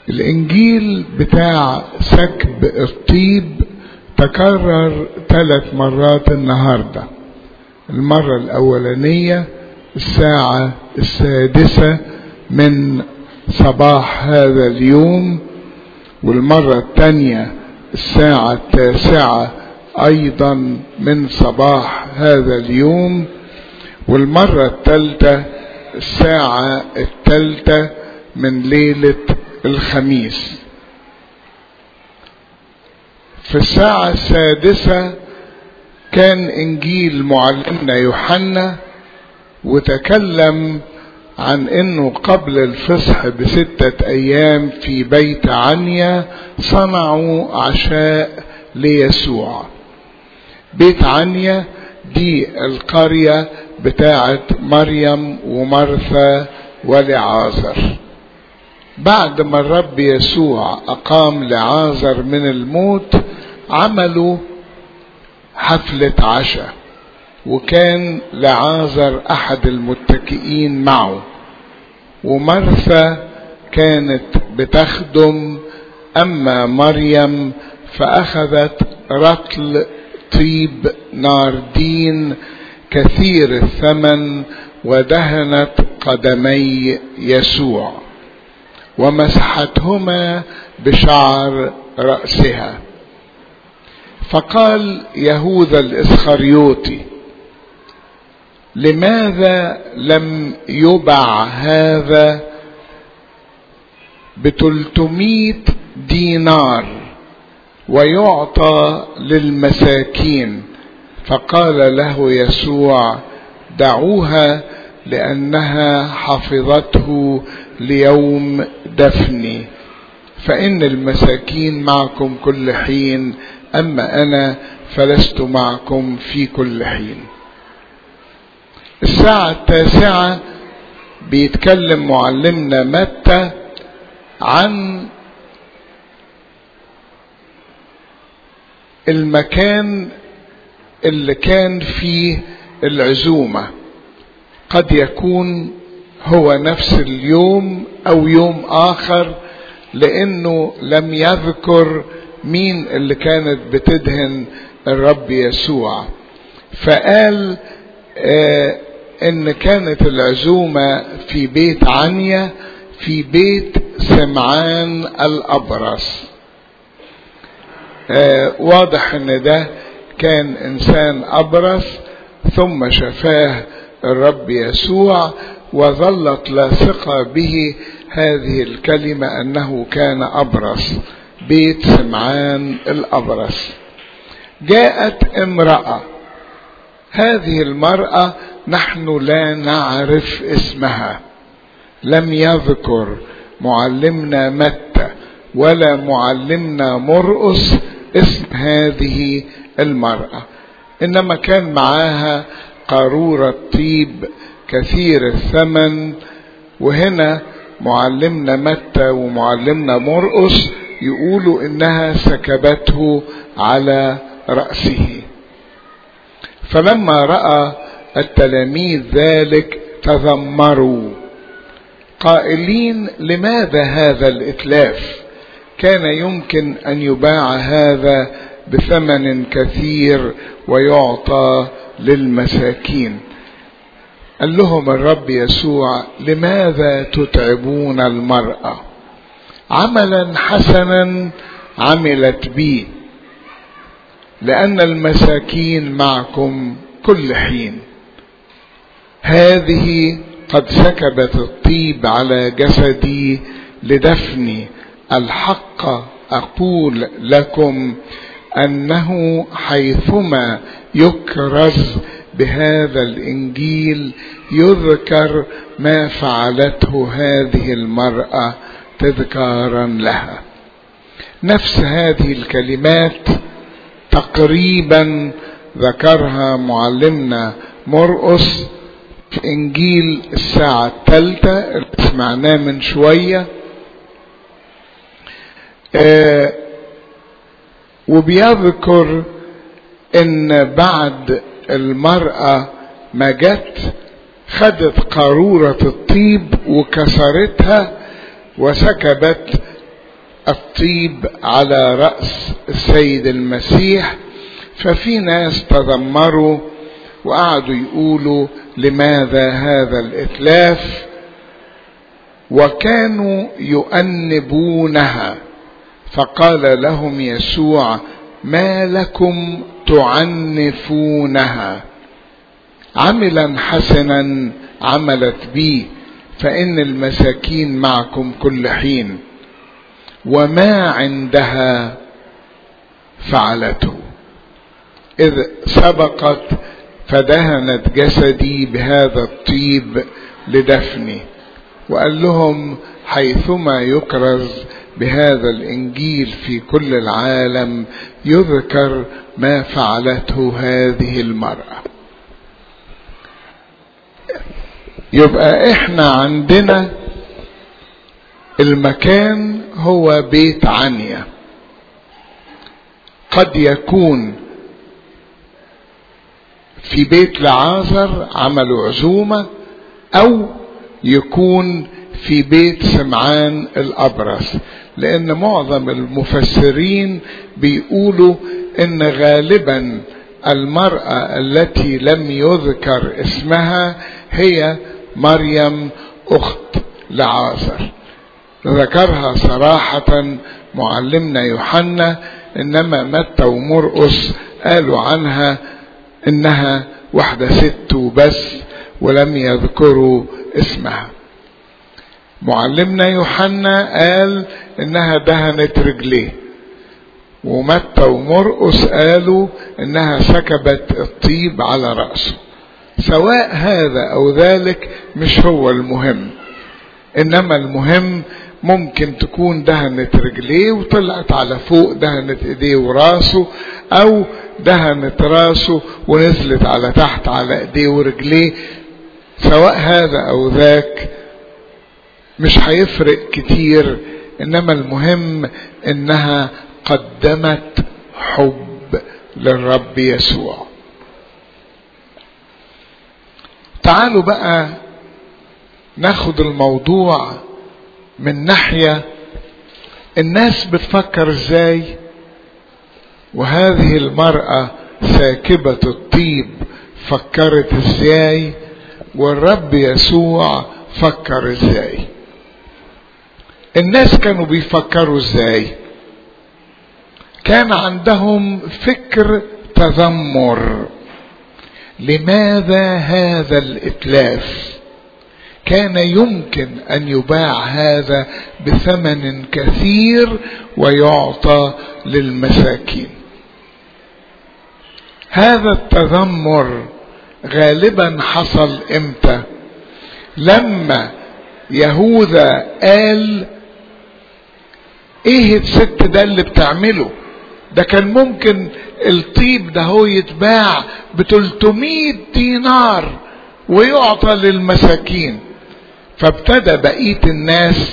الانجيل بتاع سكب الطيب تكرر ثلاث مرات النهارده المره الاولانيه الساعه السادسه من صباح هذا اليوم والمره الثانيه الساعه التاسعه ايضا من صباح هذا اليوم والمره الثالثه الساعه الثالثه من ليله الخميس في الساعة السادسة كان إنجيل معلمنا يوحنا وتكلم عن انه قبل الفصح بستة ايام في بيت عنيا صنعوا عشاء ليسوع بيت عنيا دي القرية بتاعت مريم ومرثا ولعازر بعد ما الرب يسوع أقام لعازر من الموت عملوا حفلة عشاء وكان لعازر أحد المتكئين معه ومرثا كانت بتخدم أما مريم فأخذت رطل طيب ناردين كثير الثمن ودهنت قدمي يسوع ومسحتهما بشعر رأسها فقال يهوذا الإسخريوطي لماذا لم يبع هذا بتلتمية دينار ويعطى للمساكين فقال له يسوع دعوها لأنها حفظته ليوم دفني فإن المساكين معكم كل حين أما أنا فلست معكم في كل حين الساعة التاسعة بيتكلم معلمنا متى عن المكان اللي كان فيه العزومة قد يكون هو نفس اليوم او يوم اخر لانه لم يذكر مين اللي كانت بتدهن الرب يسوع فقال آه ان كانت العزومة في بيت عنيا في بيت سمعان الابرص آه واضح ان ده كان انسان ابرص ثم شفاه الرب يسوع وظلت لاصقة به هذه الكلمة أنه كان أبرص بيت سمعان الأبرص جاءت امرأة هذه المرأة نحن لا نعرف اسمها لم يذكر معلمنا متى ولا معلمنا مرقس اسم هذه المرأة إنما كان معاها قارورة طيب كثير الثمن وهنا معلمنا متى ومعلمنا مرقس يقولوا انها سكبته على رأسه فلما رأى التلاميذ ذلك تذمروا قائلين لماذا هذا الاتلاف كان يمكن ان يباع هذا بثمن كثير ويعطى للمساكين قال لهم الرب يسوع لماذا تتعبون المرأة عملا حسنا عملت بي لأن المساكين معكم كل حين هذه قد سكبت الطيب على جسدي لدفني الحق أقول لكم أنه حيثما يكرز بهذا الانجيل يذكر ما فعلته هذه المراه تذكارا لها نفس هذه الكلمات تقريبا ذكرها معلمنا مرقس في انجيل الساعه الثالثه اللي سمعناه من شويه آه وبيذكر ان بعد المرأة ما جت خدت قارورة الطيب وكسرتها وسكبت الطيب على رأس السيد المسيح ففي ناس تذمروا وقعدوا يقولوا لماذا هذا الإتلاف وكانوا يؤنبونها فقال لهم يسوع ما لكم تعنفونها عملا حسنا عملت بي فإن المساكين معكم كل حين وما عندها فعلته إذ سبقت فدهنت جسدي بهذا الطيب لدفني وقال لهم حيثما يكرز بهذا الانجيل في كل العالم يذكر ما فعلته هذه المراه يبقى احنا عندنا المكان هو بيت عنيا قد يكون في بيت لعازر عملوا عزومة او يكون في بيت سمعان الابرص لان معظم المفسرين بيقولوا ان غالبا المرأة التي لم يذكر اسمها هي مريم اخت لعازر ذكرها صراحة معلمنا يوحنا انما متى ومرقس قالوا عنها انها واحدة ست وبس ولم يذكروا اسمها معلمنا يوحنا قال انها دهنت رجليه ومتى ومرقس قالوا انها سكبت الطيب على رأسه سواء هذا او ذلك مش هو المهم انما المهم ممكن تكون دهنت رجليه وطلعت على فوق دهنت ايديه وراسه او دهنت راسه ونزلت على تحت على ايديه ورجليه سواء هذا او ذاك مش هيفرق كتير انما المهم انها قدمت حب للرب يسوع تعالوا بقى ناخد الموضوع من ناحية الناس بتفكر ازاي وهذه المرأة ساكبة الطيب فكرت ازاي والرب يسوع فكر ازاي الناس كانوا بيفكروا ازاي كان عندهم فكر تذمر لماذا هذا الاتلاف كان يمكن ان يباع هذا بثمن كثير ويعطى للمساكين هذا التذمر غالبا حصل امتى لما يهوذا قال ايه الست ده اللي بتعمله ده كان ممكن الطيب ده هو يتباع ب 300 دينار ويعطى للمساكين فابتدى بقية الناس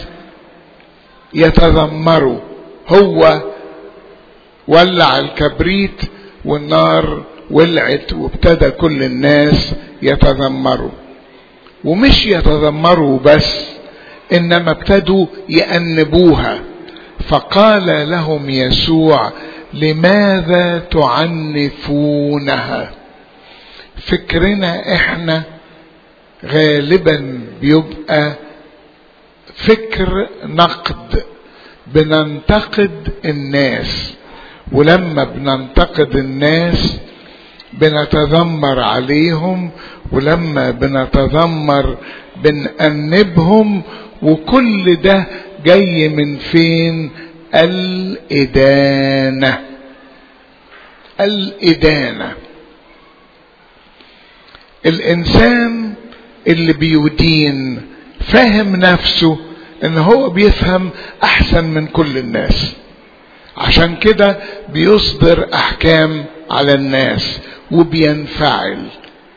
يتذمروا هو ولع الكبريت والنار ولعت وابتدى كل الناس يتذمروا ومش يتذمروا بس انما ابتدوا يأنبوها فقال لهم يسوع لماذا تعنفونها فكرنا احنا غالبا بيبقى فكر نقد بننتقد الناس ولما بننتقد الناس بنتذمر عليهم ولما بنتذمر بنأنبهم وكل ده جاي من فين الإدانة الإدانة الإنسان اللي بيدين فاهم نفسه ان هو بيفهم احسن من كل الناس عشان كده بيصدر احكام على الناس وبينفعل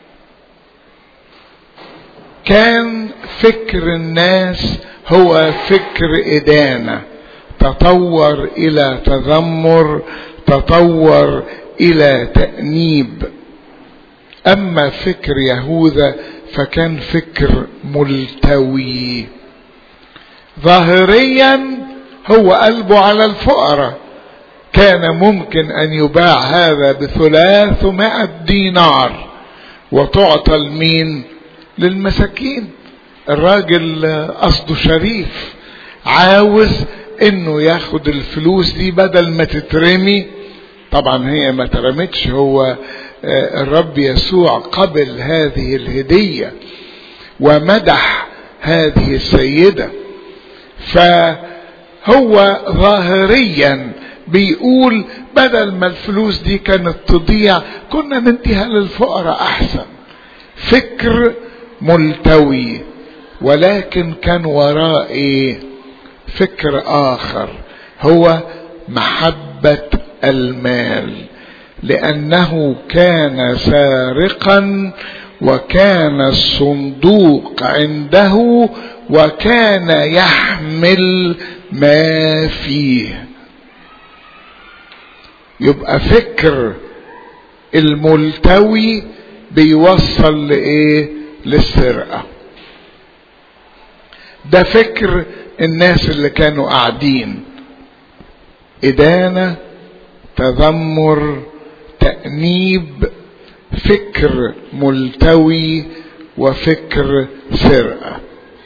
كان فكر الناس هو فكر ادانه تطور الى تذمر تطور الى تانيب اما فكر يهوذا فكان فكر ملتوي ظاهريا هو قلبه على الفقراء كان ممكن ان يباع هذا بثلاثمائة دينار وتعطى لمين للمساكين الراجل قصده شريف عاوز انه ياخد الفلوس دي بدل ما تترمي طبعا هي ما ترمتش هو الرب يسوع قبل هذه الهدية ومدح هذه السيدة فهو ظاهريا بيقول بدل ما الفلوس دي كانت تضيع كنا نديها للفقراء احسن فكر ملتوي ولكن كان وراه ايه فكر اخر هو محبة المال لانه كان سارقا وكان الصندوق عنده وكان يحمل ما فيه يبقى فكر الملتوي بيوصل لايه للسرقه ده فكر الناس اللي كانوا قاعدين ادانه تذمر تانيب فكر ملتوي وفكر سرقه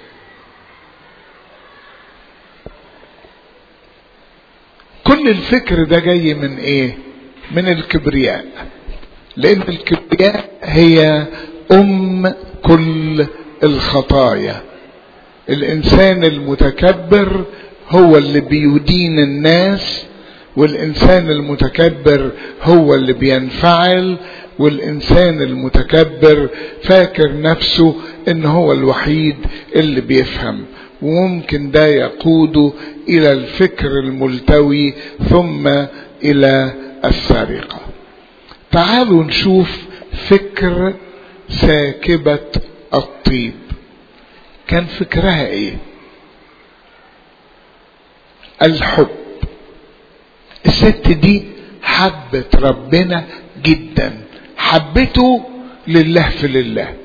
كل الفكر ده جاي من ايه من الكبرياء لان الكبرياء هي ام كل الخطايا الانسان المتكبر هو اللي بيدين الناس والانسان المتكبر هو اللي بينفعل والانسان المتكبر فاكر نفسه ان هو الوحيد اللي بيفهم وممكن ده يقوده الى الفكر الملتوي ثم الى السرقه تعالوا نشوف فكر ساكبه الطيب كان فكرها ايه الحب الست دي حبت ربنا جدا حبته لله في لله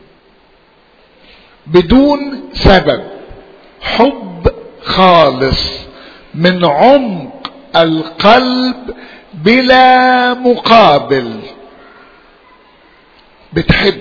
بدون سبب حب خالص من عمق القلب بلا مقابل بتحب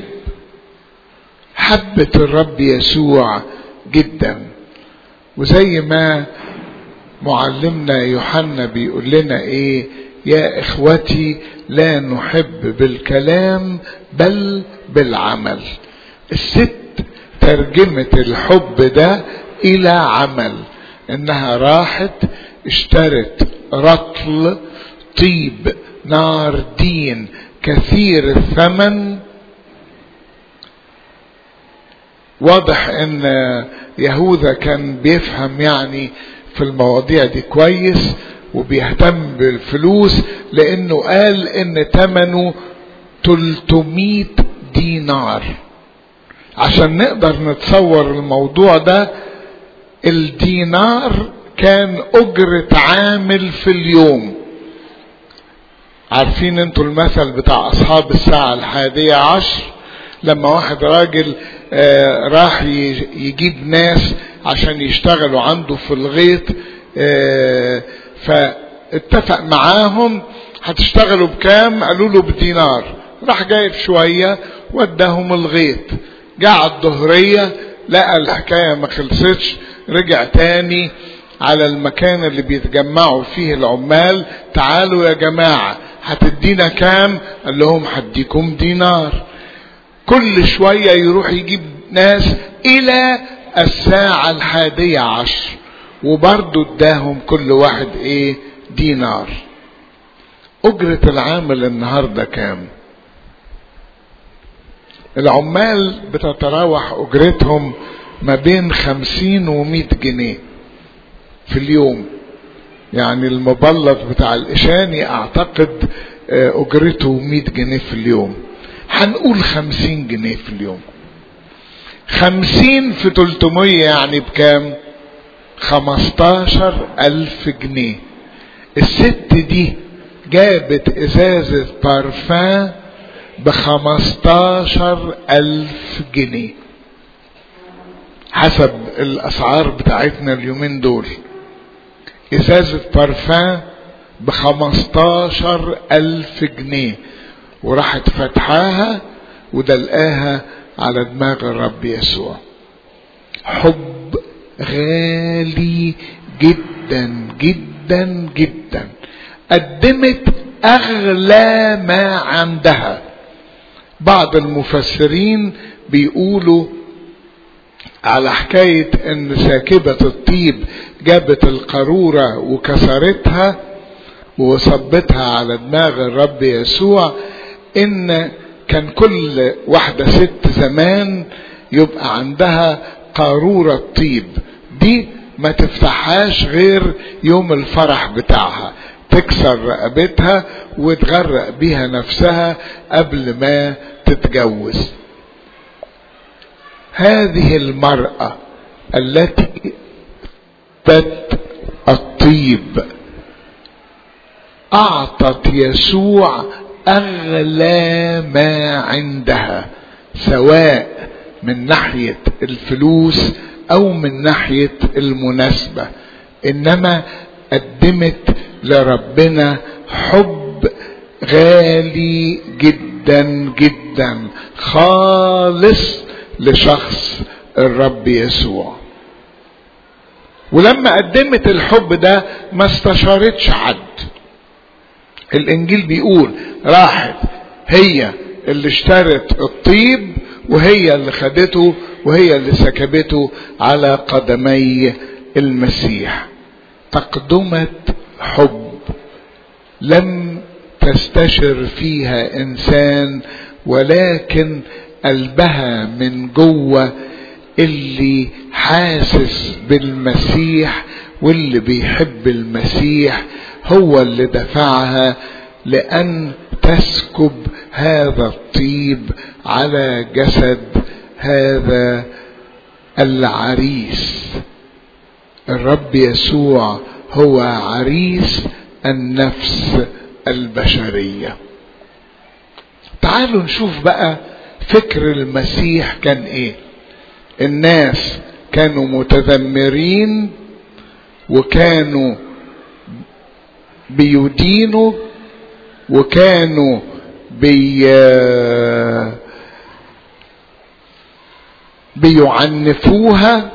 حبت الرب يسوع جدا وزي ما معلمنا يوحنا بيقول لنا ايه يا اخوتي لا نحب بالكلام بل بالعمل الست ترجمت الحب ده الى عمل انها راحت اشترت رطل طيب نار دين كثير الثمن واضح ان يهوذا كان بيفهم يعني في المواضيع دي كويس وبيهتم بالفلوس لانه قال ان ثمنه 300 دينار عشان نقدر نتصور الموضوع ده الدينار كان اجرة عامل في اليوم عارفين انتوا المثل بتاع اصحاب الساعة الحادية عشر لما واحد راجل آه راح يجيب ناس عشان يشتغلوا عنده في الغيط آه فاتفق معاهم هتشتغلوا بكام قالوا له بدينار راح جايب شوية وداهم الغيط جاء الظهرية لقى الحكاية ما خلصتش رجع تاني على المكان اللي بيتجمعوا فيه العمال تعالوا يا جماعة هتدينا كام قال لهم هديكم دينار كل شوية يروح يجيب ناس الى الساعة الحادية عشر وبرضه اداهم كل واحد ايه دينار اجرة العامل النهاردة كام العمال بتتراوح اجرتهم ما بين خمسين ومئة جنيه في اليوم يعني المبلط بتاع الاشاني اعتقد اجرته مئة جنيه في اليوم هنقول خمسين جنيه في اليوم خمسين في تلتمية يعني بكام خمستاشر الف جنيه الست دي جابت ازازة بارفان بخمستاشر الف جنيه حسب الاسعار بتاعتنا اليومين دول ازازة بارفان بخمستاشر الف جنيه وراحت فتحاها ودلقاها على دماغ الرب يسوع حب غالي جدا جدا جدا قدمت اغلى ما عندها بعض المفسرين بيقولوا على حكاية ان ساكبة الطيب جابت القارورة وكسرتها وصبتها على دماغ الرب يسوع ان كان كل واحدة ست زمان يبقى عندها قارورة طيب دي ما تفتحهاش غير يوم الفرح بتاعها تكسر رقبتها وتغرق بيها نفسها قبل ما تتجوز هذه المرأة التي بت الطيب أعطت يسوع أغلى ما عندها سواء من ناحية الفلوس أو من ناحية المناسبة إنما قدمت لربنا حب غالي جدا جدا خالص لشخص الرب يسوع ولما قدمت الحب ده ما استشارتش حد الانجيل بيقول راحت هي اللي اشترت الطيب وهي اللي خدته وهي اللي سكبته على قدمي المسيح تقدمة حب لم تستشر فيها انسان ولكن قلبها من جوه اللي حاسس بالمسيح واللي بيحب المسيح هو اللي دفعها لان تسكب هذا الطيب على جسد هذا العريس الرب يسوع هو عريس النفس البشريه تعالوا نشوف بقى فكر المسيح كان ايه الناس كانوا متذمرين وكانوا بيدينوا وكانوا بي بيعنفوها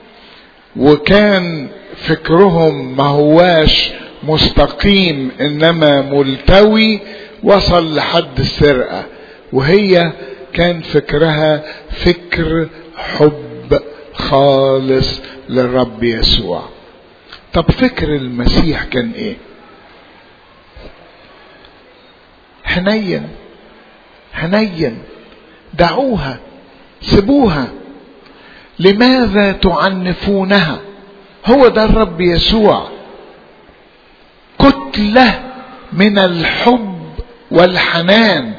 وكان فكرهم ما هواش مستقيم انما ملتوي وصل لحد السرقه وهي كان فكرها فكر حب خالص للرب يسوع طب فكر المسيح كان ايه حنين حنين دعوها سيبوها لماذا تعنفونها هو ده الرب يسوع كتله من الحب والحنان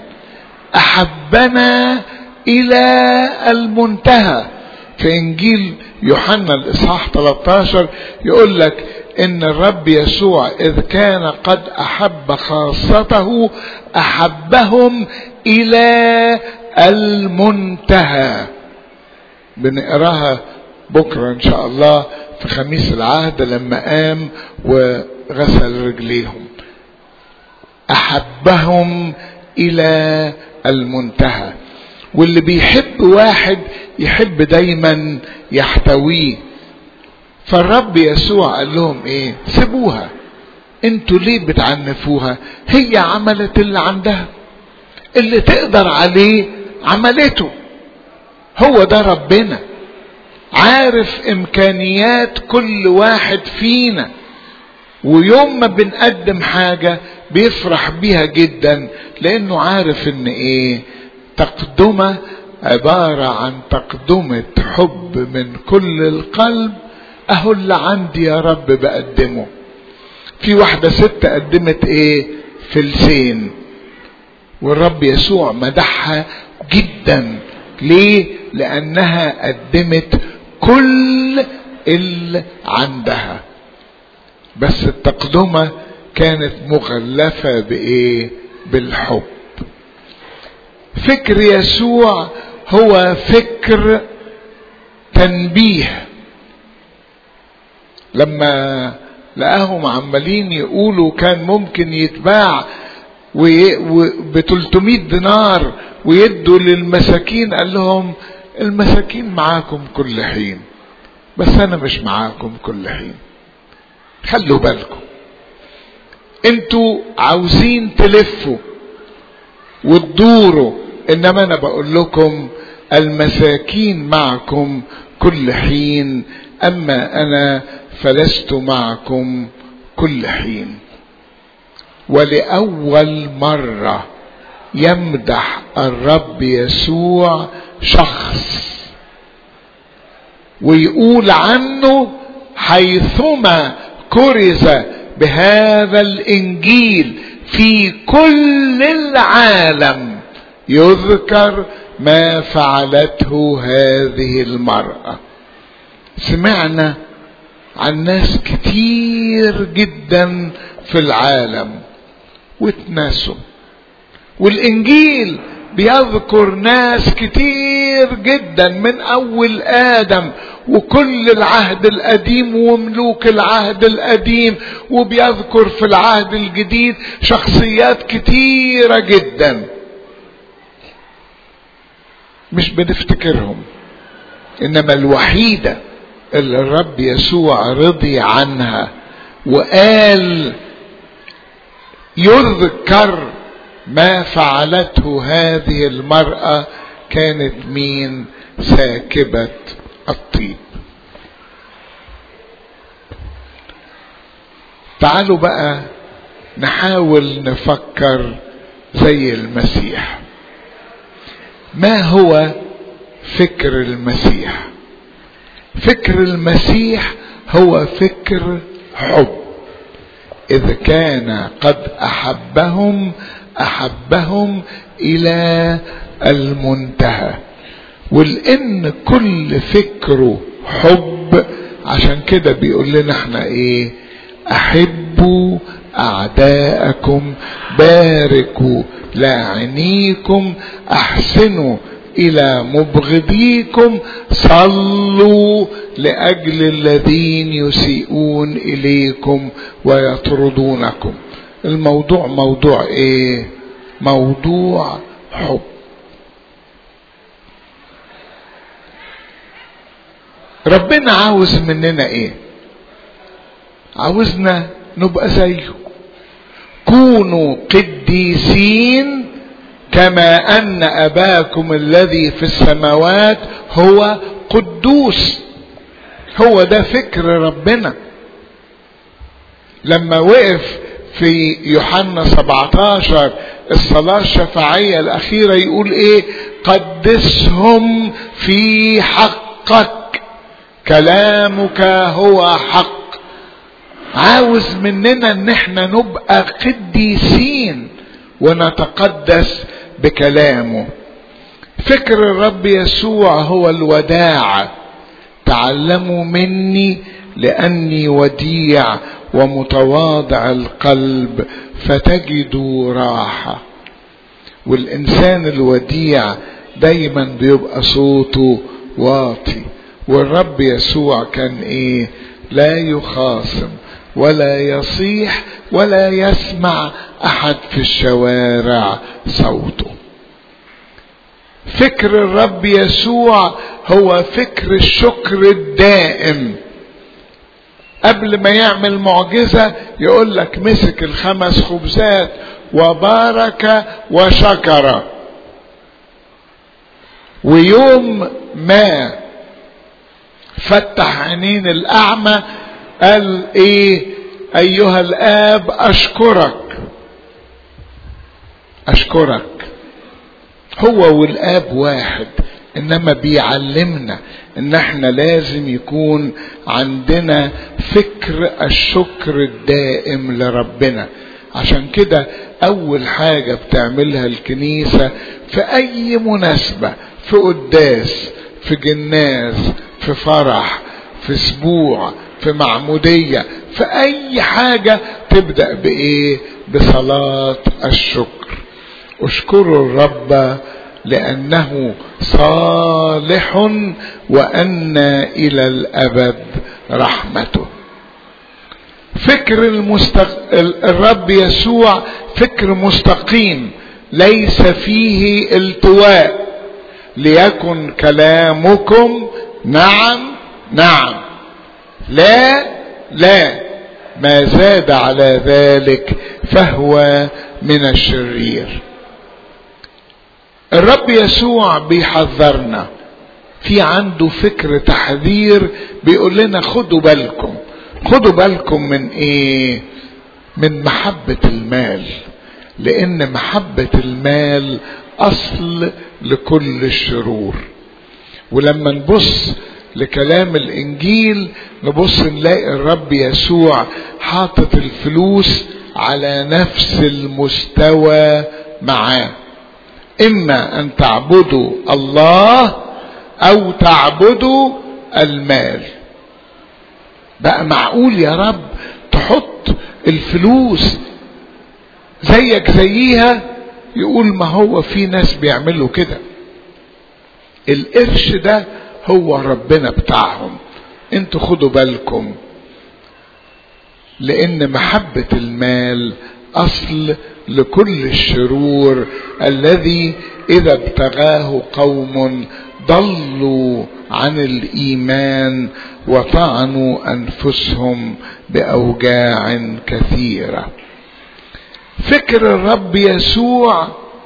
احبنا الى المنتهى في انجيل يوحنا الاصحاح 13 يقول لك ان الرب يسوع اذ كان قد احب خاصته احبهم الى المنتهى بنقراها بكره ان شاء الله في خميس العهد لما قام وغسل رجليهم احبهم الى المنتهى واللي بيحب واحد يحب دايما يحتويه فالرب يسوع قال لهم ايه سيبوها انتوا ليه بتعنفوها هي عملت اللي عندها اللي تقدر عليه عملته هو ده ربنا عارف امكانيات كل واحد فينا ويوم ما بنقدم حاجة بيفرح بيها جدا لانه عارف ان ايه تقدمة عبارة عن تقدمة حب من كل القلب اهو اللي عندي يا رب بقدمه في واحدة ست قدمت ايه فلسين والرب يسوع مدحها جدا ليه لانها قدمت كل اللي عندها بس التقدمة كانت مغلفة بايه بالحب فكر يسوع هو فكر تنبيه لما لقاهم عمالين يقولوا كان ممكن يتباع ب 300 دينار ويدوا للمساكين قال لهم المساكين معاكم كل حين بس انا مش معاكم كل حين خلوا بالكم انتوا عاوزين تلفوا وتدوروا انما انا بقول لكم المساكين معكم كل حين اما انا فلست معكم كل حين ولاول مره يمدح الرب يسوع شخص ويقول عنه حيثما كرز بهذا الانجيل في كل العالم يذكر ما فعلته هذه المراه سمعنا عن ناس كتير جدا في العالم واتناسوا والانجيل بيذكر ناس كتير جدا من اول ادم وكل العهد القديم وملوك العهد القديم وبيذكر في العهد الجديد شخصيات كتيره جدا مش بنفتكرهم انما الوحيده اللي الرب يسوع رضي عنها وقال يذكر ما فعلته هذه المرأة كانت مين ساكبة الطيب تعالوا بقى نحاول نفكر زي المسيح ما هو فكر المسيح فكر المسيح هو فكر حب اذ كان قد احبهم احبهم الى المنتهى ولان كل فكره حب عشان كده بيقول لنا احنا ايه احبوا اعداءكم باركوا لاعنيكم احسنوا الى مبغضيكم صلوا لاجل الذين يسيئون اليكم ويطردونكم الموضوع موضوع ايه موضوع حب ربنا عاوز مننا ايه عاوزنا نبقى زيه كونوا قديسين كما ان اباكم الذي في السماوات هو قدوس هو ده فكر ربنا لما وقف في يوحنا 17 الصلاة الشفاعية الأخيرة يقول إيه قدسهم في حقك كلامك هو حق عاوز مننا ان احنا نبقى قديسين ونتقدس بكلامه فكر الرب يسوع هو الوداع تعلموا مني لاني وديع ومتواضع القلب فتجدوا راحه والانسان الوديع دايما بيبقى صوته واطي والرب يسوع كان ايه لا يخاصم ولا يصيح ولا يسمع احد في الشوارع صوته فكر الرب يسوع هو فكر الشكر الدائم قبل ما يعمل معجزة يقول لك مسك الخمس خبزات وبارك وشكر ويوم ما فتح عينين الأعمى قال إيه أيها الآب أشكرك أشكرك هو والآب واحد إنما بيعلمنا إن إحنا لازم يكون عندنا فكر الشكر الدائم لربنا عشان كده أول حاجة بتعملها الكنيسة في أي مناسبة في قداس في جناز في فرح في اسبوع في معمودية في اي حاجة تبدأ بايه بصلاة الشكر اشكروا الرب لانه صالح وان الى الابد رحمته فكر المستق... الرب يسوع فكر مستقيم ليس فيه التواء ليكن كلامكم نعم نعم لا لا ما زاد على ذلك فهو من الشرير الرب يسوع بيحذرنا في عنده فكر تحذير بيقول لنا خدوا بالكم خدوا بالكم من ايه من محبة المال لان محبة المال اصل لكل الشرور ولما نبص لكلام الانجيل نبص نلاقي الرب يسوع حاطط الفلوس على نفس المستوى معاه اما ان تعبدوا الله او تعبدوا المال بقى معقول يا رب تحط الفلوس زيك زيها يقول ما هو في ناس بيعملوا كده القرش ده هو ربنا بتاعهم انتوا خدوا بالكم لان محبة المال اصل لكل الشرور الذي اذا ابتغاه قوم ضلوا عن الايمان وطعنوا انفسهم باوجاع كثيره فكر الرب يسوع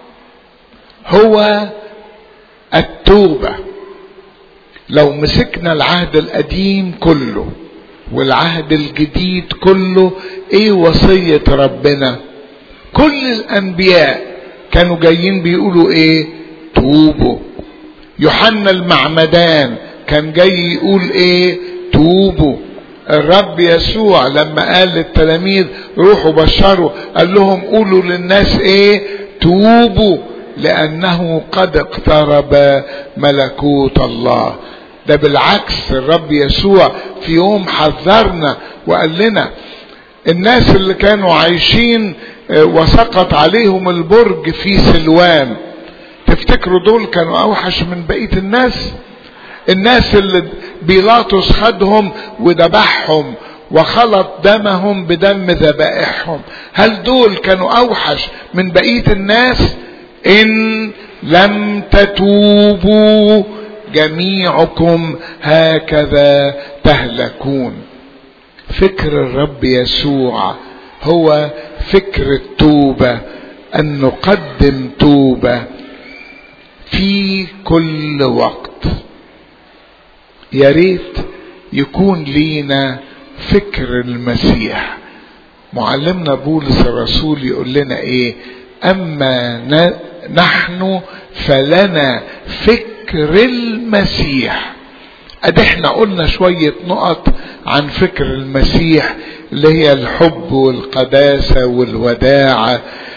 هو التوبه لو مسكنا العهد القديم كله والعهد الجديد كله ايه وصيه ربنا كل الانبياء كانوا جايين بيقولوا ايه توبوا يوحنا المعمدان كان جاي يقول ايه توبوا الرب يسوع لما قال للتلاميذ روحوا بشروا قال لهم قولوا للناس ايه توبوا لانه قد اقترب ملكوت الله ده بالعكس الرب يسوع في يوم حذرنا وقال لنا الناس اللي كانوا عايشين وسقط عليهم البرج في سلوان تفتكروا دول كانوا اوحش من بقيه الناس الناس اللي بيلاطس خدهم وذبحهم وخلط دمهم بدم ذبائحهم هل دول كانوا اوحش من بقيه الناس ان لم تتوبوا جميعكم هكذا تهلكون فكر الرب يسوع هو فكر التوبه ان نقدم توبه في كل وقت يا ريت يكون لينا فكر المسيح معلمنا بولس الرسول يقول لنا ايه اما نحن فلنا فكر المسيح ادي احنا قلنا شوية نقط عن فكر المسيح اللي هي الحب والقداسة والوداعة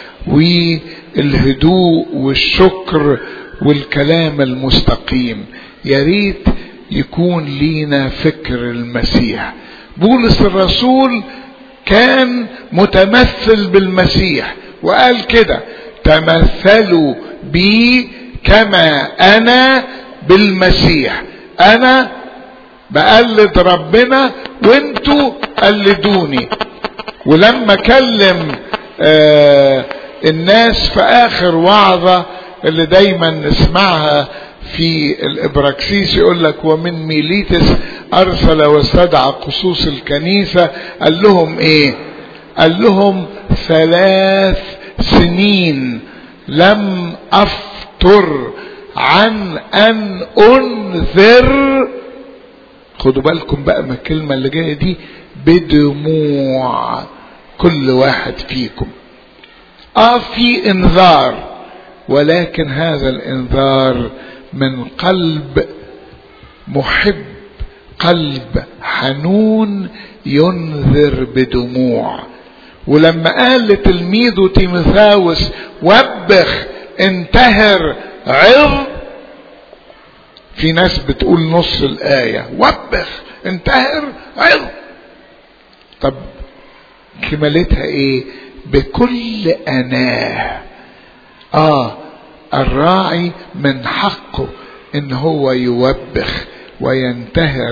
والهدوء والشكر والكلام المستقيم يا ريت يكون لينا فكر المسيح بولس الرسول كان متمثل بالمسيح وقال كده تمثلوا بي كما انا بالمسيح انا بقلد ربنا وانتوا قلدوني ولما كلم آه الناس في اخر وعظة اللي دايما نسمعها في الابراكسيس يقول لك ومن ميليتس ارسل واستدعى قصوص الكنيسة قال لهم ايه قال لهم ثلاث سنين لم افتر عن ان انذر خدوا بالكم بقى من الكلمة اللي جاية دي بدموع كل واحد فيكم اه في انذار ولكن هذا الانذار من قلب محب قلب حنون ينذر بدموع ولما قال لتلميذه تيموثاوس وبخ انتهر عظ في ناس بتقول نص الآية وبخ انتهر عظ طب كمالتها ايه بكل أناه اه الراعي من حقه ان هو يوبخ وينتهر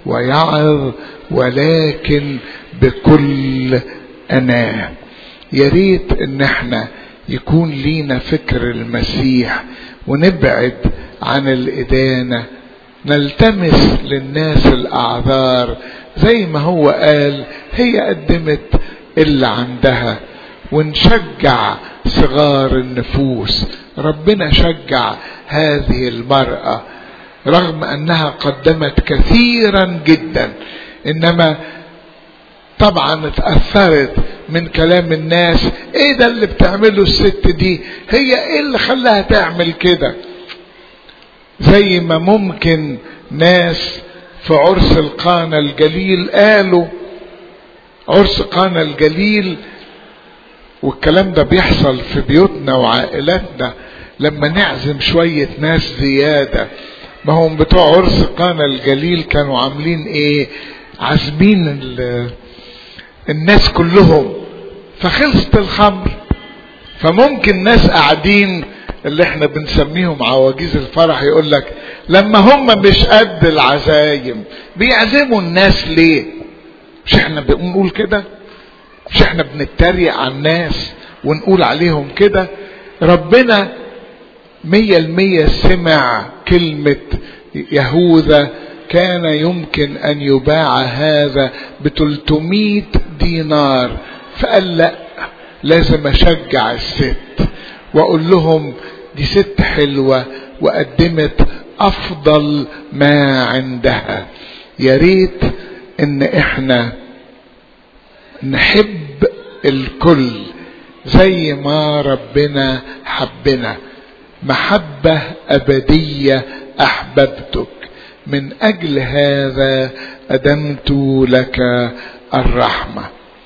ويعظ ولكن بكل أناه يا ريت ان احنا يكون لينا فكر المسيح ونبعد عن الإدانة نلتمس للناس الأعذار زي ما هو قال هي قدمت اللي عندها ونشجع صغار النفوس ربنا شجع هذه المرأة رغم أنها قدمت كثيرا جدا إنما طبعا اتأثرت من كلام الناس ايه ده اللي بتعمله الست دي هي ايه اللي خلاها تعمل كده زي ما ممكن ناس في عرس القانا الجليل قالوا عرس قانا الجليل والكلام ده بيحصل في بيوتنا وعائلاتنا لما نعزم شوية ناس زيادة ما هم بتوع عرس قانا الجليل كانوا عاملين ايه عازمين الناس كلهم فخلصت الخمر فممكن ناس قاعدين اللي احنا بنسميهم عواجيز الفرح يقول لك لما هم مش قد العزايم بيعزموا الناس ليه مش احنا بنقول كده مش احنا بنتريق على الناس ونقول عليهم كده ربنا مية المية سمع كلمة يهوذا كان يمكن ان يباع هذا بتلتمية دينار فقال لا لازم اشجع الست واقول لهم دي ست حلوة وقدمت افضل ما عندها يا ريت ان احنا نحب الكل زي ما ربنا حبنا محبة ابدية احببتك من اجل هذا ادمت لك الرحمه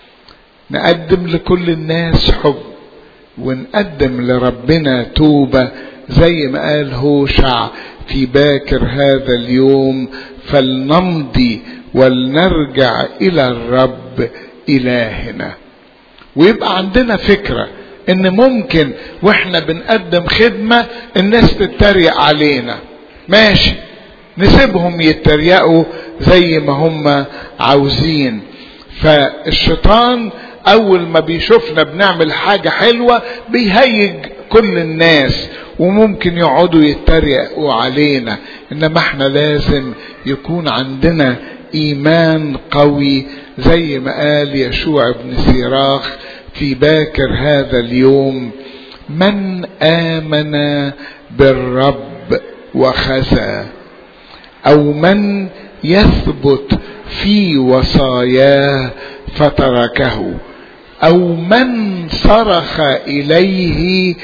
نقدم لكل الناس حب ونقدم لربنا توبه زي ما قال هوشع في باكر هذا اليوم فلنمضي ولنرجع الى الرب الهنا ويبقى عندنا فكره ان ممكن واحنا بنقدم خدمه الناس تتريق علينا ماشي نسيبهم يتريقوا زي ما هم عاوزين فالشيطان اول ما بيشوفنا بنعمل حاجة حلوة بيهيج كل الناس وممكن يقعدوا يتريقوا علينا انما احنا لازم يكون عندنا ايمان قوي زي ما قال يشوع بن سيراخ في باكر هذا اليوم من امن بالرب وخزى او من يثبت في وصاياه فتركه او من صرخ اليه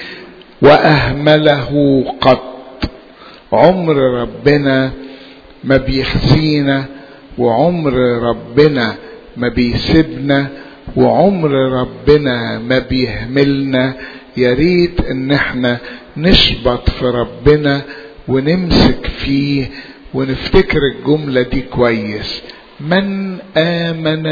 واهمله قط عمر ربنا ما بيخزينا وعمر ربنا ما بيسيبنا وعمر ربنا ما بيهملنا يا ريت ان احنا نشبط في ربنا ونمسك فيه ونفتكر الجملة دي كويس من آمن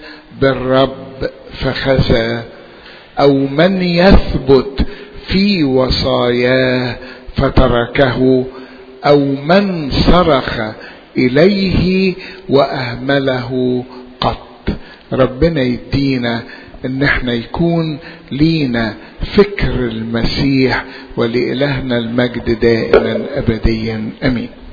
بالرب فخزى أو من يثبت في وصاياه فتركه أو من صرخ إليه وأهمله قط ربنا يدينا ان احنا يكون لينا فكر المسيح ولإلهنا المجد دائما أبديا أمين